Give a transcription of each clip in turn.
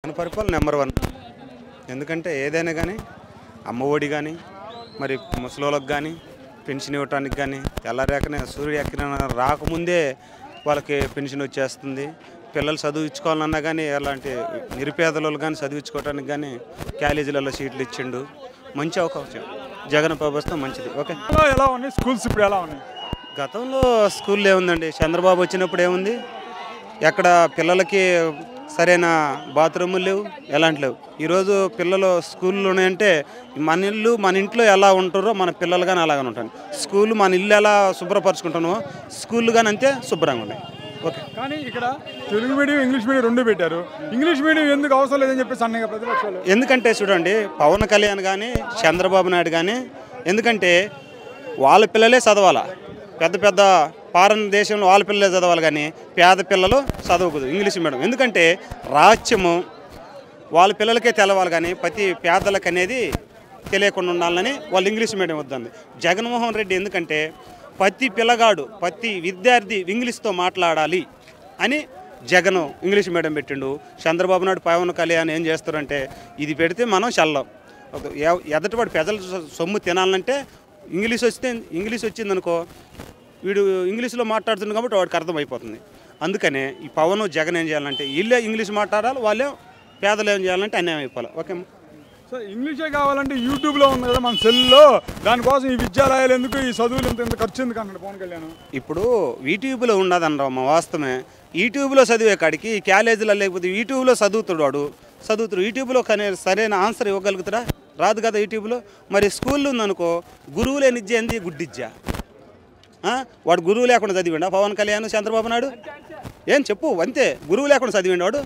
జగన్ పరిపాలన number one ఎందుకంటే ఏదైనా కానీ అమ్మ ఒడి కానీ మరి ముసలోళ్ళకి కానీ పెన్షన్ ఇవ్వటానికి కానీ తెల్లారేకనే సూర్యుడు ఎక్కిన రాకముందే వాళ్ళకి పెన్షన్ వచ్చేస్తుంది పిల్లలు చదివించుకోవాలన్నా కానీ అలాంటి నిరుపేదలు కానీ చదివించుకోవడానికి కానీ కాలేజీలలో సీట్లు ఇచ్చిండు మంచి అవకాశం జగన్ ప్రభుత్వం మంచిది ఓకే ఎలా ఎలా ఉన్నాయి స్కూల్స్ ఇప్పుడు ఎలా ఉన్నాయి గతంలో స్కూల్లో ఏముందండి చంద్రబాబు వచ్చినప్పుడు ఏముంది ఎక్కడ పిల్లలకి సరైన బాత్రూములు లేవు ఎలాంటి లేవు ఈరోజు పిల్లలు స్కూల్లో ఉన్నాయంటే మన ఇల్లు మన ఇంట్లో ఎలా ఉంటారో మన పిల్లలు కానీ అలాగనే ఉంటాను స్కూల్ మన ఇల్లు ఎలా శుభ్రపరచుకుంటానో స్కూళ్ళు కానీ అంతే శుభ్రంగా ఉన్నాయి ఓకే కానీ ఇక్కడ తెలుగు మీడియం ఇంగ్లీష్ మీడియం రెండు పెట్టారు ఇంగ్లీష్ మీడియం ఎందుకు అవసరం లేదని చెప్పేసి అన్నయ్య ప్రతిపక్షాలు ఎందుకంటే చూడండి పవన్ కళ్యాణ్ కానీ చంద్రబాబు నాయుడు కానీ ఎందుకంటే వాళ్ళ పిల్లలే చదవాలా పెద్ద పెద్ద పారణ దేశంలో వాళ్ళ పిల్లలే చదవాలి కానీ పేద పిల్లలు చదవకూడదు ఇంగ్లీష్ మీడియం ఎందుకంటే రాజ్యము వాళ్ళ పిల్లలకే తెలవాలి కానీ ప్రతి పేదలకు అనేది తెలియకుండా ఉండాలని వాళ్ళు ఇంగ్లీష్ మీడియం వద్దంది జగన్మోహన్ రెడ్డి ఎందుకంటే ప్రతి పిల్లగాడు ప్రతి విద్యార్థి ఇంగ్లీష్తో మాట్లాడాలి అని జగన్ ఇంగ్లీష్ మీడియం పెట్టిండు చంద్రబాబు నాయుడు పవన్ కళ్యాణ్ ఏం చేస్తారంటే ఇది పెడితే మనం చల్లం ఒక ఎ- ఎదటివాడు ప్రజలు సొ- సొమ్ము తినాలంటే ఇంగ్లీష్ వస్తే ఇంగ్లీష్ వచ్చిందనుకో వీడు ఇంగ్లీష్లో మాట్లాడుతుంది కాబట్టి వాడికి అర్థమైపోతుంది అందుకనే ఈ పవన్ జగన్ ఏం చేయాలంటే వీళ్ళే ఇంగ్లీష్ మాట్లాడాలి వాళ్ళే పేదలు ఏం చేయాలంటే అన్యాయం అయిపోవాలి ఓకే సో ఇంగ్లీషే కావాలంటే యూట్యూబ్లో ఉంది కదా మన సెల్లో దానికోసం ఈ విద్యాలయాలు ఎందుకు ఈ చదువులు ఇంత ఇంత ఖర్చు ఎందుకు అన్నాడు పవన్ కళ్యాణ్ ఇప్పుడు యూట్యూబ్లో ఉండదనరా మా వాస్తవమే యూట్యూబ్లో చదివే కాడికి ఈ కాలేజీలో లేకపోతే యూట్యూబ్లో చదువుతాడు వాడు చదువుతాడు యూట్యూబ్లో కానీ సరైన ఆన్సర్ ఇవ్వగలుగుతాడా రాదు కదా యూట్యూబ్లో మరి స్కూల్లో ఉందనుకో గురువు లేని విద్య ఏంది గుడ్డిద్య ఆ? వాడు గురువు లేకుండా చదివిండా పవన్ కళ్యాణ్ చంద్రబాబు నాయుడు ఏం చెప్పు అంతే గురువు లేకుండా చదివిండు వాడు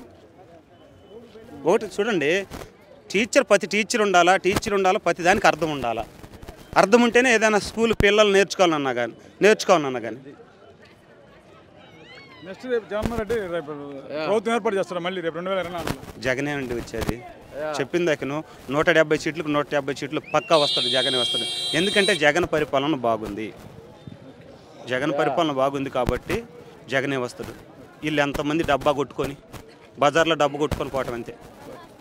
ఒకటి చూడండి టీచర్ ప్రతి టీచర్ ఉండాలా టీచర్ ఉండాలా ప్రతి దానికి అర్థం ఉండాలా అర్థం ఉంటేనే ఏదైనా స్కూల్ పిల్లలు నేర్చుకోవాలన్నా కానీ నేర్చుకోవాలన్నా కానీ నెక్స్ట్ రేపు జగన్మోహన్ రెడ్డి రేపు ప్రభుత్వం ఏర్పాటు చేస్తారు మళ్ళీ రేపు రెండు వేల ఇరవై నాలుగులో జగనే అండి వచ్చేది చెప్పింది దాకను నూట డెబ్బై సీట్లకు నూట డెబ్బై సీట్లు పక్కా వస్తుంది జగనే వస్తుంది ఎందుకంటే జగన్ పరిపాలన బాగుంది జగన్ పరిపాలన బాగుంది కాబట్టి జగనే వస్తాడు వీళ్ళు ఎంతమంది డబ్బా కొట్టుకొని బజార్లో డబ్బు కొట్టుకొని పోవటం అంతే